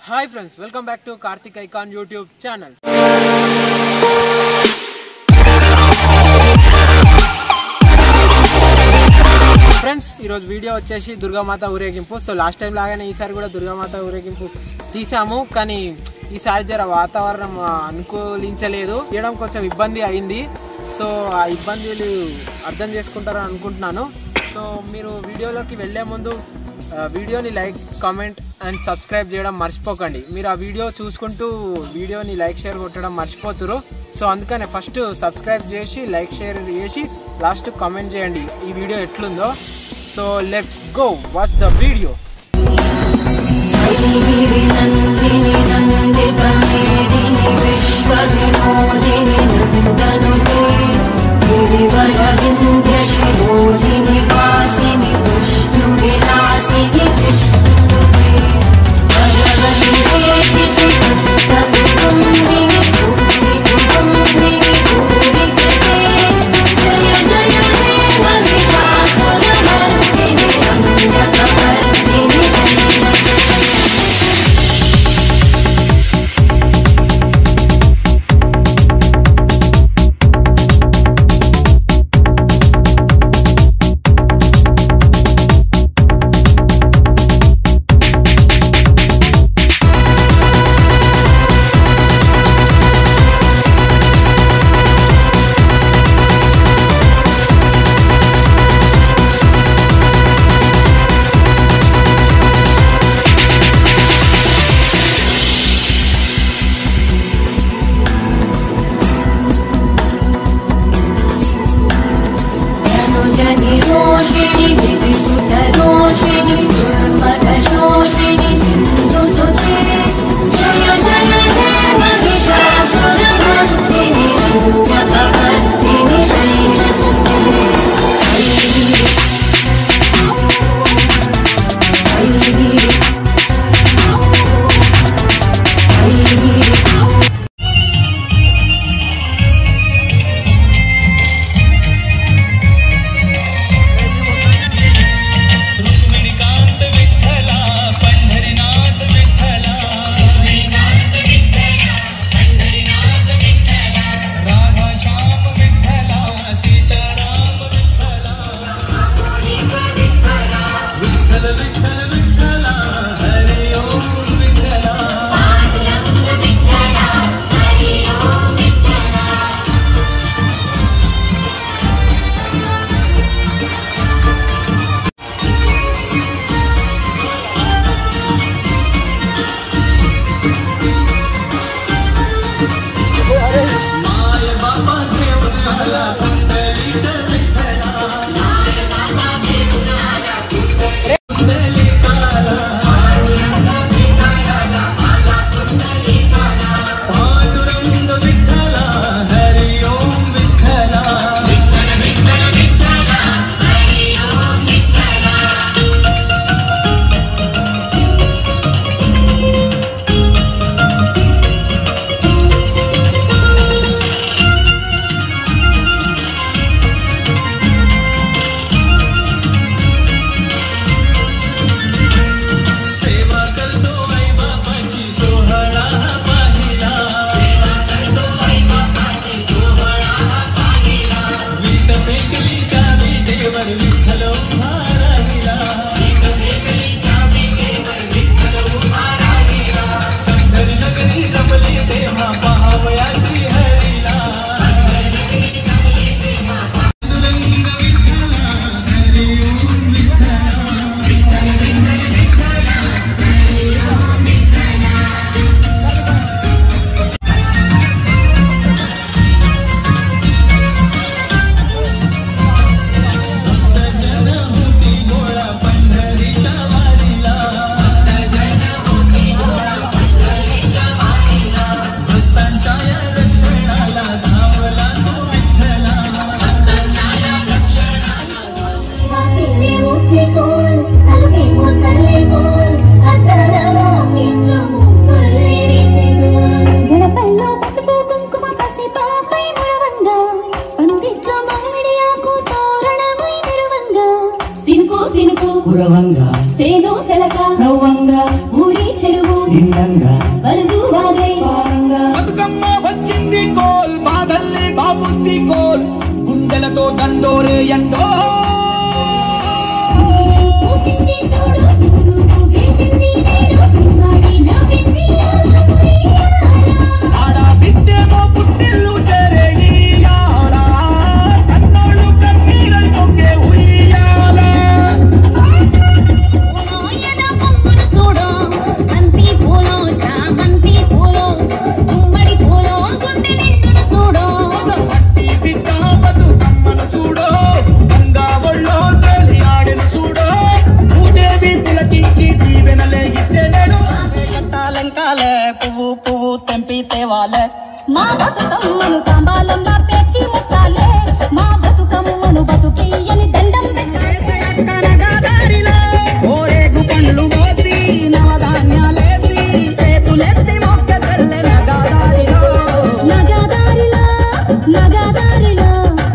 hi friends welcome back to Karthik icon YouTube channel friends ఈరోజు video వచ్చేసి దుర్గామాత ఊరేగింపు so last time లాగానే ఈసారి కూడా దుర్గామాత ఊరేగింపు తీసాము కానీ ఈసారి జర వాతావరణం ఆ, అనుకూలించలేదు తీయడం కొంచెం ఇబ్బంది అయింది సో ఆ ఇబ్బందులు అర్థం చేసుకుంటారని అనుకుంటున్నాను సో మీరు వీడియోలోకి వెళ్ళే ముందు ఆ, వీడియోని లైక్ కామెంట్ అండ్ సబ్స్క్రైబ్ చేయడం మర్చిపోకండి మీరు ఆ వీడియో చూసుకుంటూ వీడియోని లైక్ షేర్ కొట్టడం మర్చిపోతురు సో అందుకనే ఫస్ట్ సబ్స్క్రైబ్ చేసి లైక్ షేర్ చేసి లాస్ట్ కామెంట్ చేయండి ఈ వీడియో ఎట్లుందో so let's go watch the video गिरिनन्दिनि नन्दितमेदिनि विश्वविनोदिनि नन्दनुते गिरिवरविन्द्यशिरोधिनि वासिनि विष्णुविलासिनि विष्णुनुते भगवति देशिति तत्तकुटुम्बिनि भूरि कुटुम्बिनि भूरि कृते जय जय हे महिषासुरमर्दिनि रञ्जकपर्दिनि शैलसुते రంగా బరుగువాదే బతుకమ్మ వచ్చింది కోల్ బాధల్ని బాబుద్ది కోల్ గుండెలతో దండోరే ఎండో పూసింది చూడు నువ్వు వేసింది నేడు వాడి నవ్వింది ఆడ బిడ్డేమో పుట్టిల్లు చేరే ఈయాల కన్నోళ్ళు కన్నీరై పొంగే ఉయ్యాల నాయన పొంగును చూడు బంతి పూలో చామంతి పూలో గుమ్మడి పూలో గుండె నిండును చూడు పట్టి బిడ్డ బతుకమ్మను చూడో గంగా ఒళ్ళో తేలి ఆడెను చూడో భూదేవి పులకించి దీవెనలే ఇచ్చెనడు లంకాలే పువ్వు పువ్వు తెంపి తేవాలే మా బతుకమ్మను తాంబాలంగా పేర్చి ముట్టాలే మా బతుకమ్మను బతుకియని దండం కనగాదారిలో ఓరేగు పండ్లు మోసి నవధాన్యాలేసి చేతులెత్తి మొక్క తెల్లె నగాదారిలో నగదారిలో నగదారిలో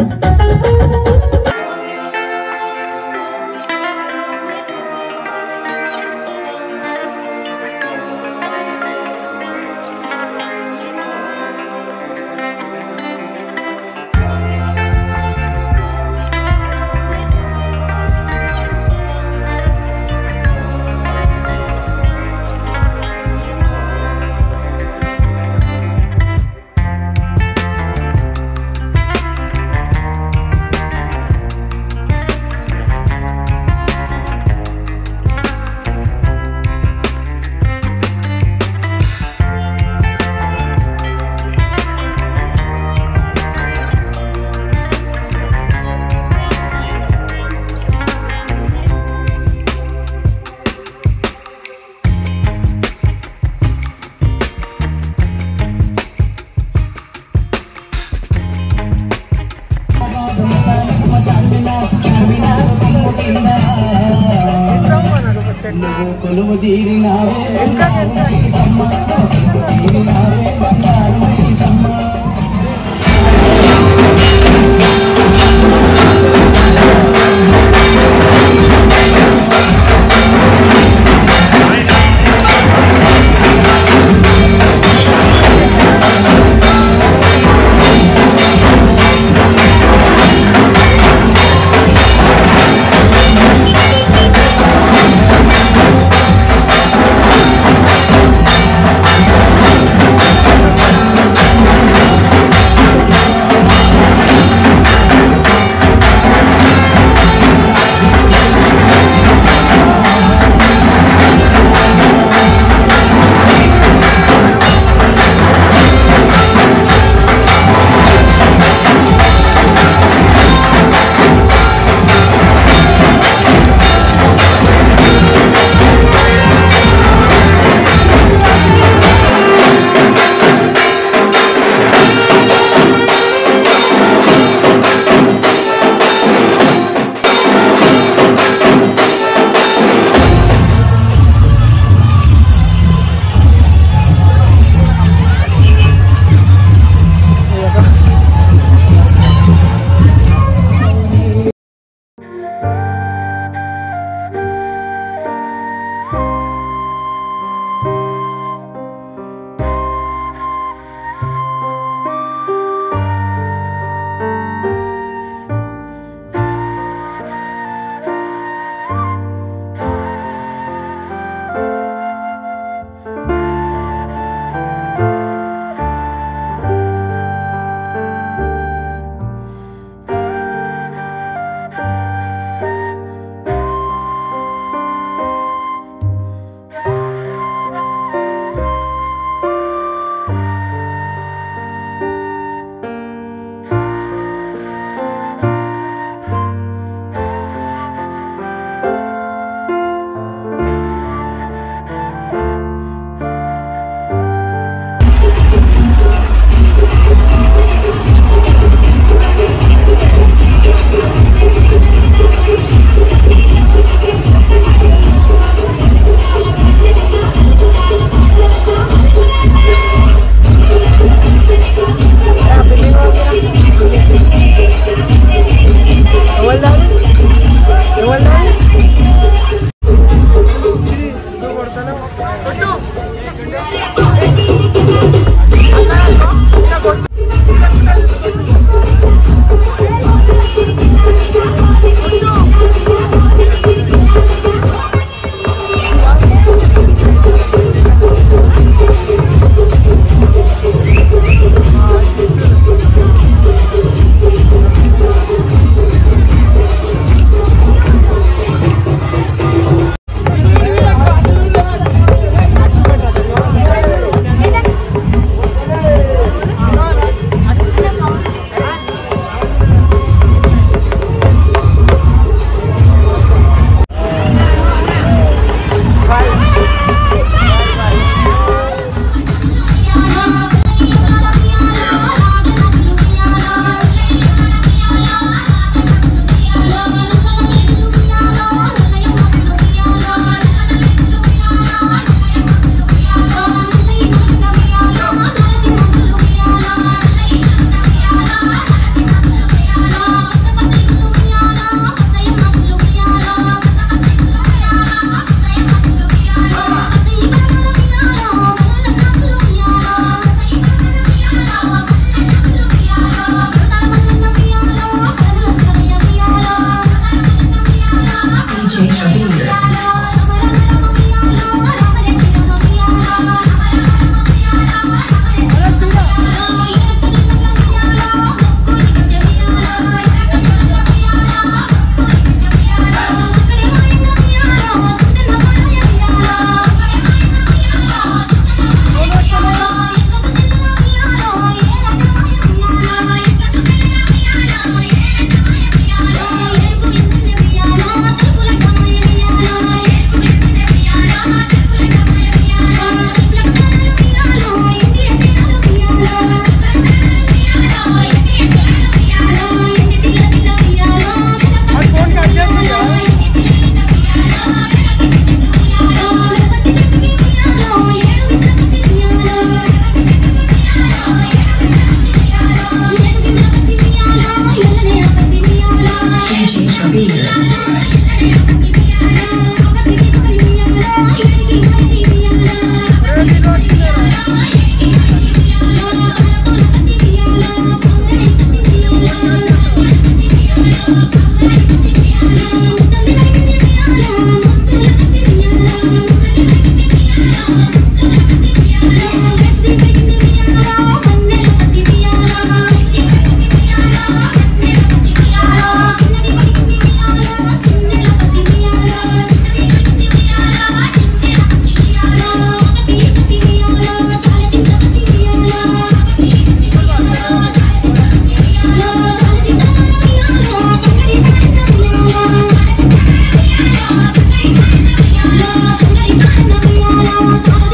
కొలువు తీరినావే నీ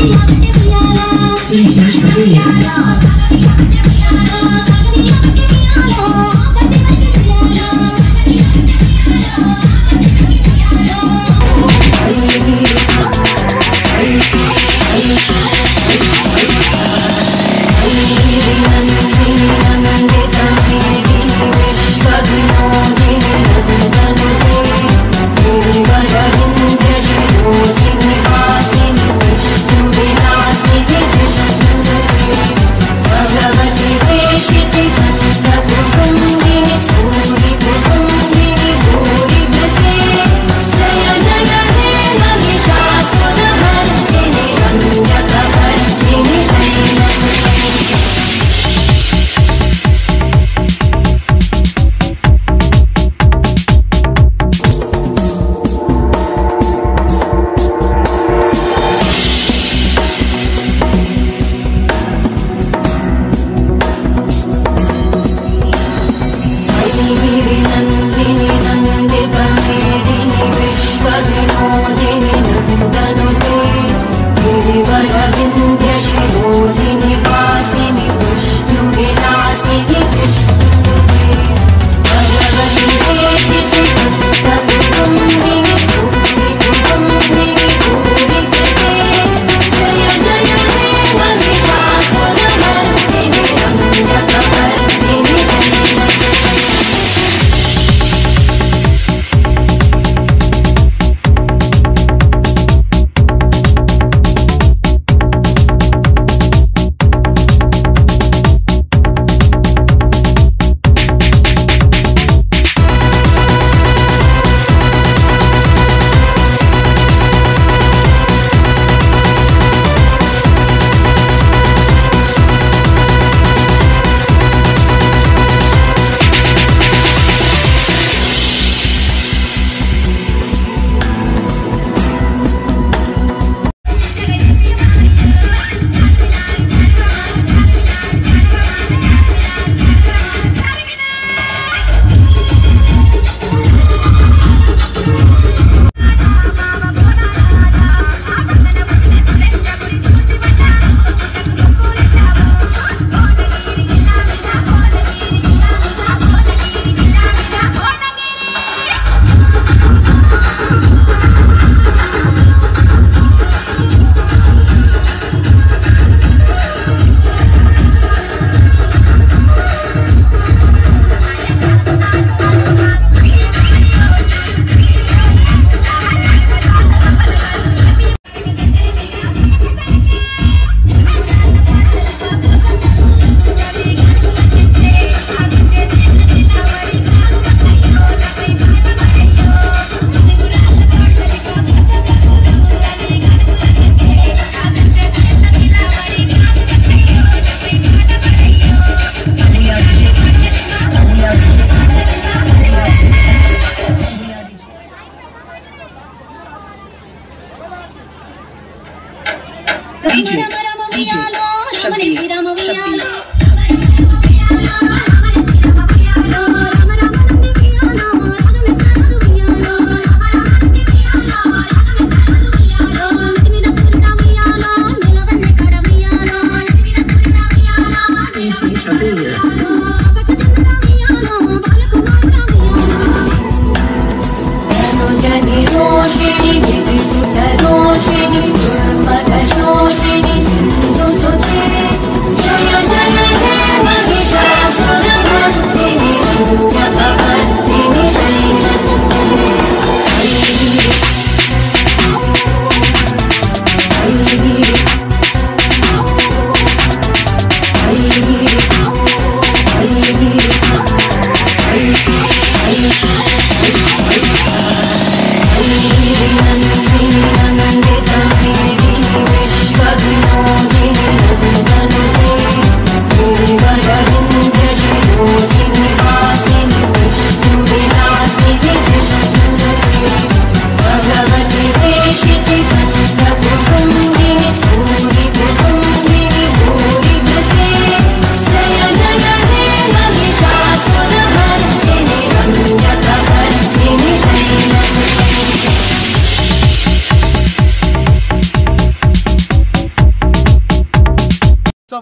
జని రోషిణి గిరి సుత రోషిణి దుర్మద శోషిణి సింధు సుతే జయ జయ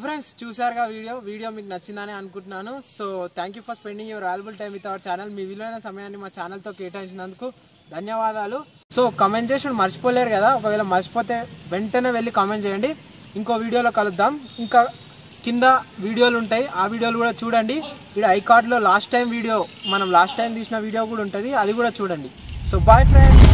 ఫ్రెండ్స్ చూసారుగా వీడియో వీడియో మీకు నచ్చిందని అనుకుంటున్నాను so thank you for spending your valuable time with our channel మీ విలువైన సమయాన్ని మా ఛానల్తో కేటాయించినందుకు ధన్యవాదాలు సో కమెంట్ చేసి మర్చిపోలేరు కదా ఒకవేళ మర్చిపోతే వెంటనే వెళ్ళి కామెంట్ చేయండి ఇంకో వీడియోలో కలుద్దాం ఇంకా కింద వీడియోలు ఉంటాయి ఆ వీడియోలు కూడా చూడండి ఇక్కడ ఐకార్డ్లో లాస్ట్ టైం వీడియో మనం లాస్ట్ టైం తీసిన వీడియో కూడా ఉంటుంది అది కూడా చూడండి సో బాయ్ ఫ్రెండ్స్